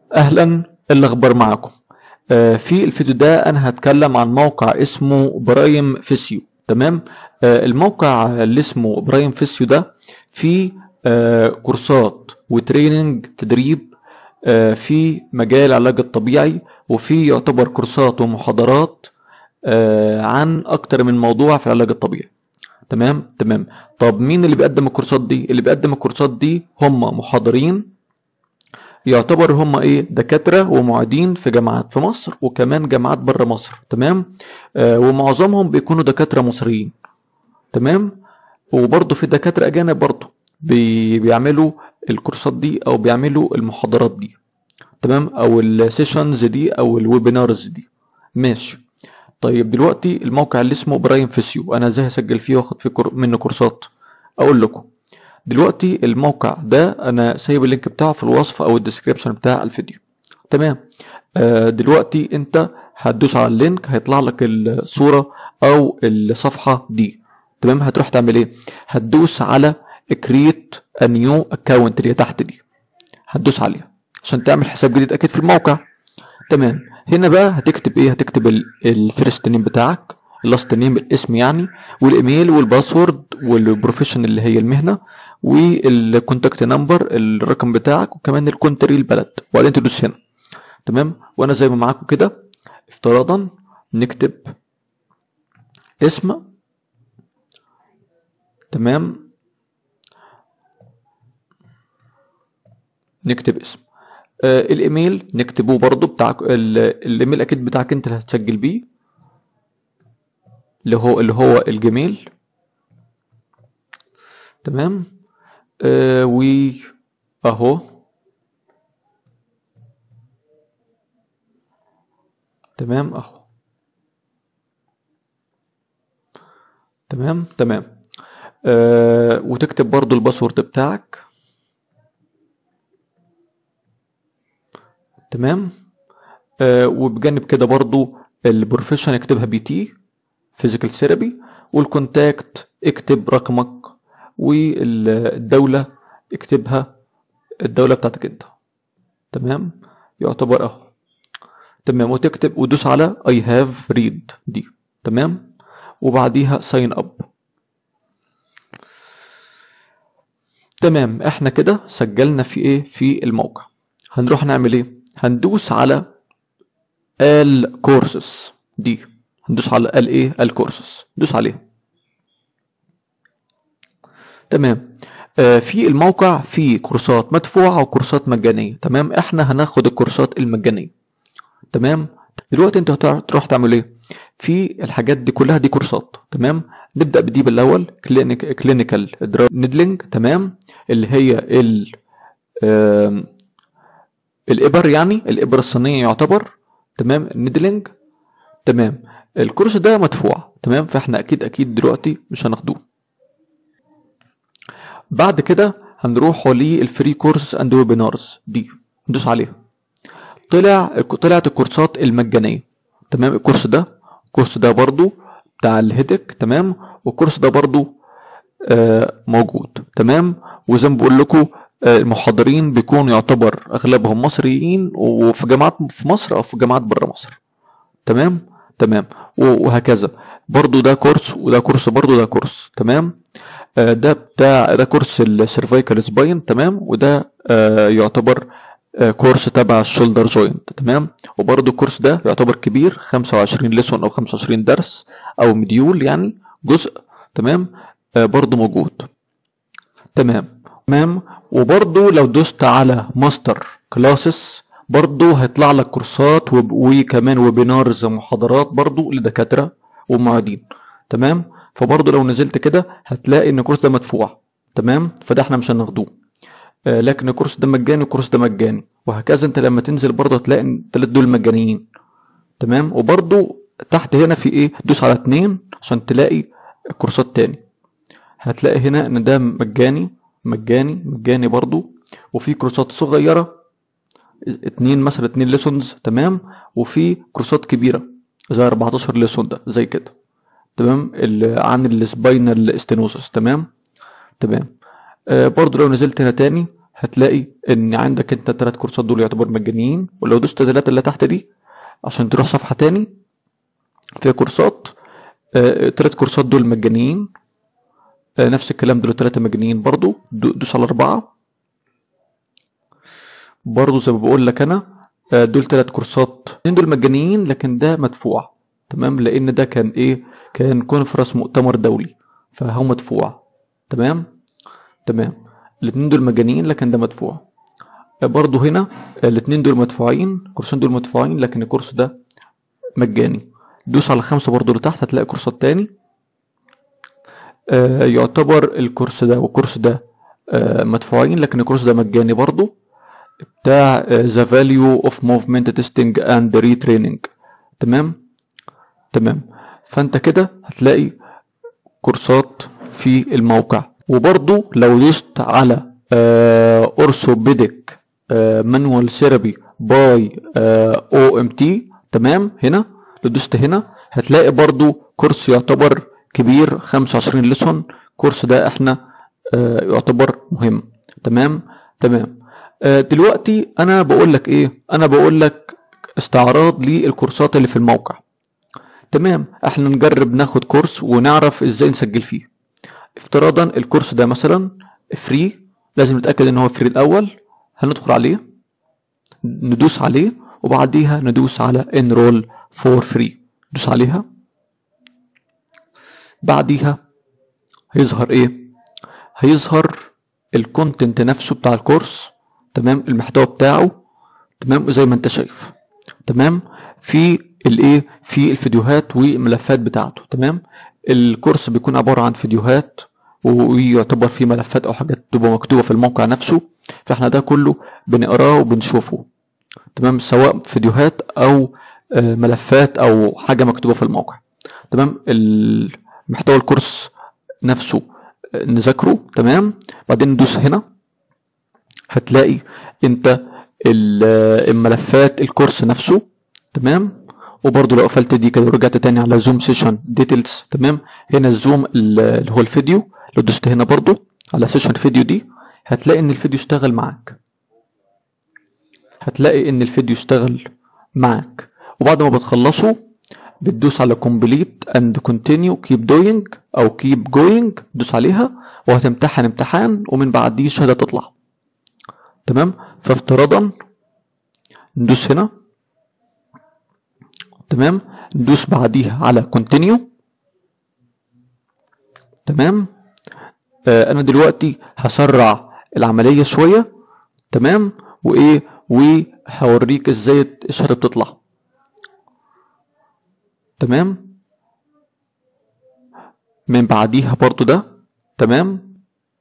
اهلا الاخبار معكم آه، في الفيديو ده انا هتكلم عن موقع اسمه برايم فيسيو تمام آه، الموقع اللي اسمه برايم فيسيو ده فيه آه، كورسات وتريننج تدريب في مجال العلاج الطبيعي وفي يعتبر كورسات ومحاضرات عن اكتر من موضوع في العلاج الطبيعي تمام تمام طب مين اللي بيقدم الكورسات دي اللي بيقدم الكورسات دي هم محاضرين يعتبر هم ايه دكاترة ومعيدين في جامعات في مصر وكمان جامعات بره مصر تمام آه ومعظمهم بيكونوا دكاترة مصريين تمام وبرضه في دكاترة أجانب برضه بي بيعملوا الكورسات دي أو بيعملوا المحاضرات دي تمام أو السيشنز دي أو الويبينارز دي ماشي طيب دلوقتي الموقع اللي اسمه برايم فيسيو أنا ازاي هسجل فيه واخد فيه منه كورسات أقول لكم دلوقتي الموقع ده انا سايب اللينك بتاعه في الوصف او الديسكريبشن بتاع الفيديو تمام آه دلوقتي انت هتدوس على اللينك هيطلع لك الصورة او الصفحة دي تمام هتروح تعمل ايه هتدوس على create a new account اللي تحت دي هتدوس عليها عشان تعمل حساب جديد اكيد في الموقع تمام هنا بقى هتكتب ايه هتكتب الفيرست نيم بتاعك اللاست نيم الاسم يعني والايميل والباسورد والبروفيشن اللي هي المهنه والكونتاكت نمبر الرقم بتاعك وكمان الكونتري البلد وبعدين تدوس هنا تمام وانا زي ما معاكم كده افتراضا نكتب اسم تمام نكتب اسم آه الايميل نكتبه برضو بتاعك الايميل اكيد بتاعك انت اللي هتسجل بيه اللي هو اللي هو الجيميل تمام آه و اهو تمام اهو تمام تمام آه وتكتب برضو الباسورد بتاعك تمام آه وبجانب كده برضو البروفيشن اكتبها بي تي فيزيكال ثيرابي والكونتاكت اكتب رقمك والدولة اكتبها الدولة بتاعتك انت تمام يعتبر اهو تمام وتكتب ودوس على I have read دي تمام وبعديها sign up تمام احنا كده سجلنا في ايه في الموقع هنروح نعمل ايه هندوس على الكورسز دي هندوس على الايه الكورسز دوس عليها تمام آه في الموقع في كورسات مدفوعة وكورسات مجانية تمام احنا هناخد الكورسات المجانية تمام دلوقتي انت هتروح تعمل ايه في الحاجات دي كلها دي كورسات تمام نبدأ بدي بالاول كلينيك كلينيكال دراج نيدلينج تمام اللي هي ال آه الابر يعني الابر الصينية يعتبر تمام نيدلينج تمام الكورس ده مدفوع تمام فاحنا اكيد اكيد دلوقتي مش هناخدوه بعد كده هنروح للفري كورس اند ويبينارز دي ندوس عليها طلع طلعت الكورسات المجانيه تمام الكورس ده الكورس ده برضو بتاع الهيدك تمام والكورس ده برضو آه موجود تمام وزي ما بقول لكم آه المحاضرين بيكونوا يعتبر اغلبهم مصريين وفي جامعات في مصر او في جامعات بره مصر تمام تمام وهكذا برضو ده كورس وده كورس برضو ده كورس تمام آه، ده بتاع ده كورس السيرفايكال سباين تمام وده آه، يعتبر آه، كورس تبع الشولدر جوينت تمام وبرضه الكورس ده يعتبر كبير 25 ليسون او 25 درس او مديول يعني جزء تمام برضه موجود تمام تمام وبرضه لو دوست على ماستر كلاسز برضه هيطلع لك كورسات وكمان ويبينارز محاضرات برضه لدكاتره ومعيدين تمام فبرضه لو نزلت كده هتلاقي ان الكورس ده مدفوع تمام فده احنا مش هناخدوه آه لكن الكورس ده مجاني والكورس ده مجاني وهكذا انت لما تنزل برضه هتلاقي ان التلات دول مجانيين تمام وبرضه تحت هنا في ايه دوس على اتنين عشان تلاقي كورسات تاني هتلاقي هنا ان ده مجاني مجاني مجاني برضه وفي كورسات صغيره اتنين مثلا اتنين ليسونز تمام وفي كورسات كبيره زي 14 ليسون ده زي كده تمام عن السباينال استينوسس تمام تمام آه برضو لو نزلت هنا تاني هتلاقي ان عندك انت الثلاث كورسات دول يعتبر مجانيين ولو دوست الثلاثه اللي تحت دي عشان تروح صفحه تاني فيها كورسات الثلاث كورسات دول مجانيين آه، نفس الكلام دول ثلاثه مجانيين برضو دو- دوس على اربعه برضو زي ما بقول لك انا آه، دول ثلاث كورسات اتنين دول مجانيين لكن ده مدفوع تمام لان ده كان ايه كان كونفرنس مؤتمر دولي فهو مدفوع تمام تمام الاتنين دول مجانيين لكن ده مدفوع آه، برضو هنا آه، الاتنين دول مدفوعين الكورسين دول مدفوعين لكن الكورس ده مجاني دوس على خمسة برضو لتحت هتلاقي كورسات تاني آه، يعتبر الكورس ده والكورس ده آه، مدفوعين لكن الكورس ده مجاني برضو بتاع آه، The Value of Movement Testing and Retraining تمام تمام فانت كده هتلاقي كورسات في الموقع وبرضو لو دوست على اورثوبيديك مانوال ثيرابي باي او ام تي تمام هنا لو دوست هنا هتلاقي برضو كورس يعتبر كبير 25 لسون الكورس ده احنا آه، يعتبر مهم تمام تمام آه، دلوقتي انا بقول لك ايه انا بقول لك استعراض للكورسات اللي في الموقع تمام احنا نجرب ناخد كورس ونعرف ازاي نسجل فيه افتراضا الكورس ده مثلا فري لازم نتاكد ان هو فري الاول هندخل عليه ندوس عليه وبعديها ندوس على enroll for free ندوس عليها بعديها هيظهر ايه هيظهر الكونتنت نفسه بتاع الكورس تمام المحتوى بتاعه تمام زي ما انت شايف تمام في الايه في الفيديوهات والملفات بتاعته تمام الكورس بيكون عبارة عن فيديوهات ويعتبر فيه ملفات او حاجات تبقى مكتوبة في الموقع نفسه فاحنا ده كله بنقراه وبنشوفه تمام سواء فيديوهات او آه، ملفات او حاجة مكتوبة في الموقع تمام محتوى الكورس نفسه آه، نذاكره تمام بعدين ندوس هنا هتلاقي انت ال- آه، الملفات الكورس نفسه تمام وبرضه لو قفلت دي كده ورجعت تاني على زوم سيشن ديتيلز تمام هنا الزوم ال- اللي هو الفيديو لو دوست هنا برضه على سيشن فيديو دي هتلاقي ان الفيديو اشتغل معاك هتلاقي ان الفيديو اشتغل معاك وبعد ما بتخلصه بتدوس على complete and continue keep doing او keep going دوس عليها وهتمتحن امتحان ومن بعديه الشهاده تطلع تمام فافتراضا ندوس هنا تمام ندوس بعديها على continue تمام آه انا دلوقتي هسرع العمليه شويه تمام وايه وهوريك ازاي الشهاده بتطلع تمام من بعديها برضو ده تمام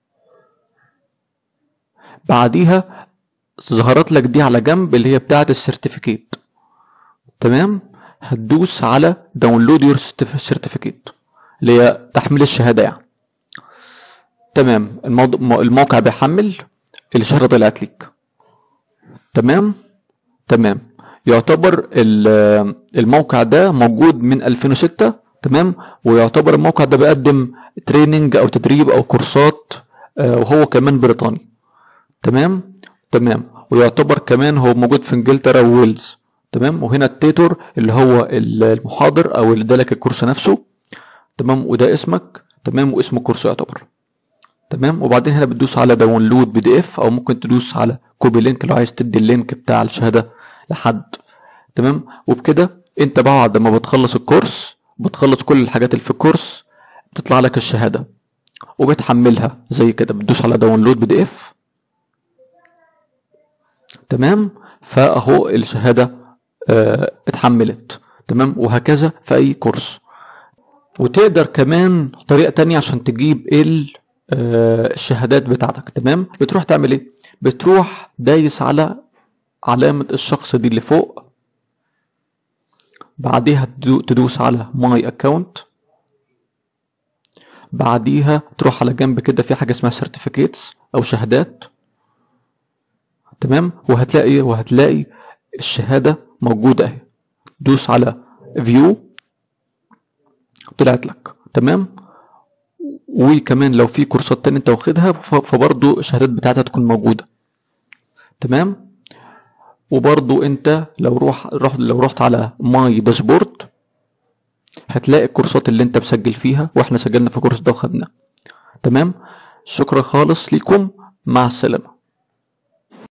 بعديها ظهرت لك دي على جنب اللي هي بتاعه السيرتيفيكيت تمام هتدوس على داونلود يور سيرتيفيكيت اللي هي تحميل الشهاده يعني تمام الموضوع الموقع بيحمل الشهاده طلعت لك تمام تمام يعتبر ال- الموقع ده موجود من 2006 تمام ويعتبر الموقع ده بيقدم تريننج او تدريب او كورسات آه، وهو كمان بريطاني تمام تمام ويعتبر كمان هو موجود في انجلترا وويلز تمام وهنا التيتور اللي هو المحاضر او اللي ادالك الكورس نفسه تمام وده اسمك تمام واسم الكورس يعتبر تمام وبعدين هنا بتدوس على داونلود بي دي اف او ممكن تدوس على كوبي لينك لو عايز تدي اللينك بتاع الشهاده لحد تمام وبكده انت بعد ما بتخلص الكورس بتخلص كل الحاجات اللي في الكورس بتطلع لك الشهاده وبتحملها زي كده بتدوس على داونلود بي دي اف تمام فاهو الشهاده اه اتحملت تمام وهكذا في اي كورس وتقدر كمان طريقه تانية عشان تجيب ال آه، الشهادات بتاعتك تمام بتروح تعمل ايه بتروح دايس على علامة الشخص دي اللي فوق بعديها تدو- تدوس على ماي اكونت بعديها تروح على جنب كده في حاجة اسمها سيرتيفيكيتس او شهادات تمام وهتلاقي وهتلاقي الشهادة موجودة اهي دوس على فيو طلعت لك تمام وكمان لو في كورسات تانية انت واخدها ف- فبرضه الشهادات بتاعتها تكون موجودة تمام وبرضو انت لو روح رحت لو رحت على ماي داشبورد هتلاقي الكورسات اللي انت مسجل فيها واحنا سجلنا في كورس ده وخدناه تمام شكرا خالص ليكم مع السلامه